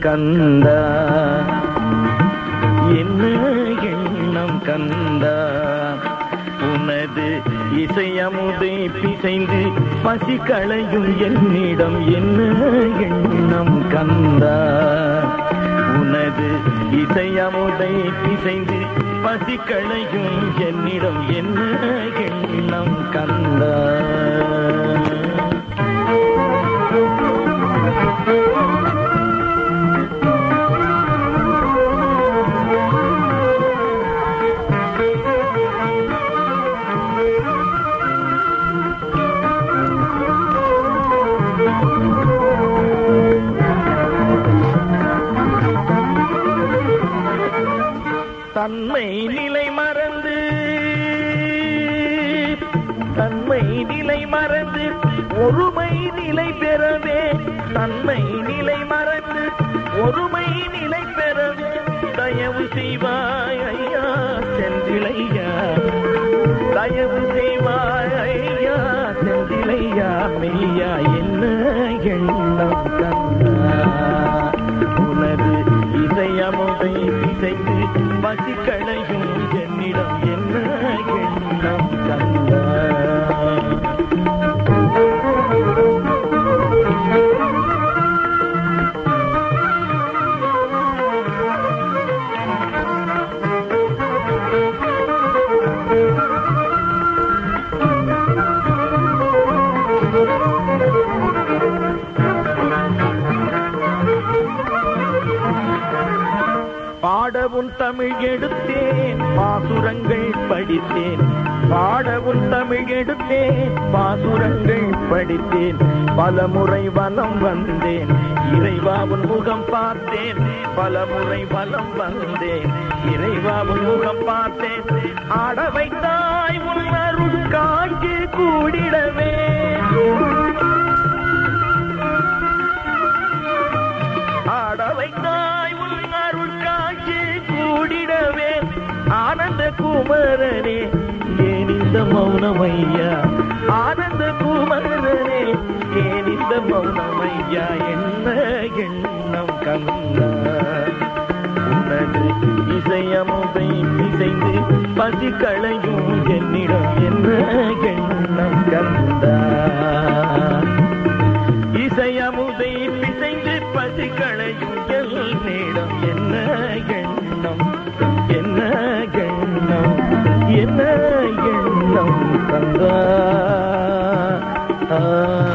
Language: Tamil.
கந்தா என்ன எண்ணம் கந்தா உனது இசையமுதை பிசைந்து பசி களையும் என்னிடம் என்ன எண்ணம் கந்தா உனது இசையமுதை பிசைந்து பசி களையும் என்னிடம் என்ன எண்ணம் கந்தா தன்மை நிலை மறந்து தன்மை நிலை மறந்து ஒருமை நிலை பெறவே தன்மை நிலை மறந்து ஒருமை நிலை பெறவே தயவு செய்வாய் ஐயா செந்திலையா தயவு செய்வாய் ஐயா செந்திலையா மெய்யா என்ன எண்ணம் கந்தா உனது இதயமுதை பிசைந்து பசிக்களையும் என்னிடம் என்ன எண்ணம் கந்தா பாடவும் தமிழ் எடுத்தேன் பாசுரங்கள் படித்தேன் பாடவும் தமிழ் எடுத்தேன் பாசுரங்கள் படித்தேன் பல முறை வலம் வந்தேன் இறைவாவின் முகம் பார்த்தேன் பல முறை வலம் வந்தேன் இறைவாவின் முகம் பார்த்தேன் ஆட வைத்தாய் உன் அருள் காட்சி கூடிடவே ஆட வைத்தாய் உன் அருள் காட்சி கூடிடவே ஆனந்த குமரனே ஏன் இந்த மௌனமையா ஆனந்த குமரனே ஏன் இந்த மௌனமையா என்ன எண்ணம் கந்தா உனது இசையமுதை இசைந்து பசி களையும் என்னிடம் என்ன எண்ணம் கந்தா இசையமுதை பிசைந்து பசி களையும் என்னிடம் என்ன எண்ணம் என்ன எண்ணம் என்ன எண்ணம் தந்தா ஆ